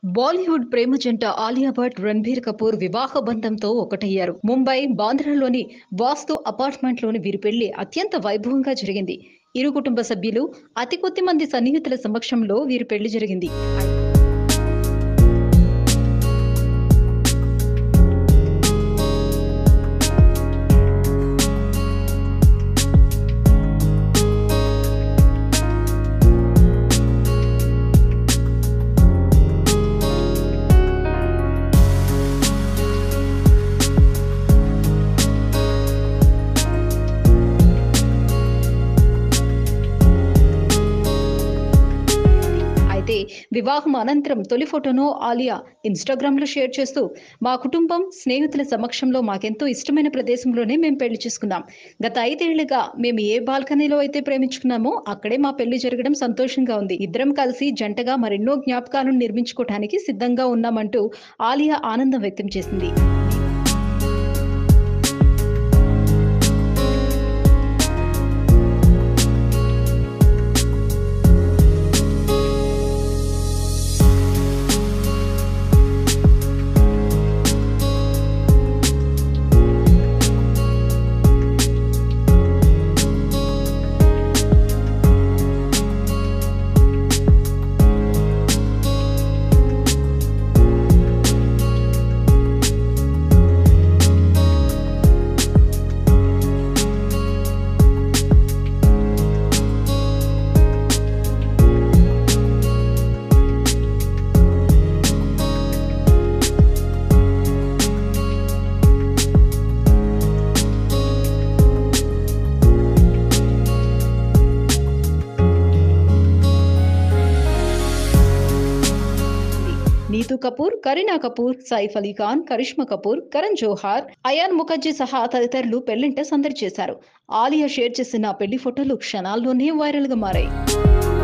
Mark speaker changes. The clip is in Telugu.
Speaker 1: బాలీవుడ్ ప్రేమ జంట ఆలియా భట్ రణ్బీర్ కపూర్ వివాహ బంధంతో ఒకటయ్యారు ముంబై బాంద్రాలోని వాస్తు అపార్ట్మెంట్లోని వీరి పెళ్లి అత్యంత వైభవంగా జరిగింది ఇరు కుటుంబ సభ్యులు అతి కొద్ది మంది సన్నిహితుల సమక్షంలో వీరి పెళ్లి జరిగింది అయితే వివాహం అనంతరం తొలి ఫోటోను ఆలియా ఇన్స్టాగ్రామ్ లో షేర్ చేస్తూ మా కుటుంబం స్నేహితుల సమక్షంలో మాకెంతో ఇష్టమైన ప్రదేశంలోనే మేము పెళ్లి చేసుకున్నాం గత ఐదేళ్లుగా మేము ఏ బాల్కనీలో అయితే ప్రేమించుకున్నామో అక్కడే మా పెళ్లి జరగడం సంతోషంగా ఉంది ఇద్దరం కలిసి జంటగా మరెన్నో జ్ఞాపకాలను నిర్మించుకోవడానికి సిద్ధంగా ఉన్నామంటూ ఆలియా ఆనందం వ్యక్తం చేసింది నీతూ కపూర్ కరీనా కపూర్ సైఫ్ అలీ ఖాన్ కరిష్మా కపూర్ కరణ్ జోహార్ అయాన్ ముఖర్జీ సహా తదితరులు పెళ్లింట సందడి చేశారు ఆలియా షేర్ చేసిన పెళ్లి ఫోటోలు క్షణాల్లోనే వైరల్ గా మారాయి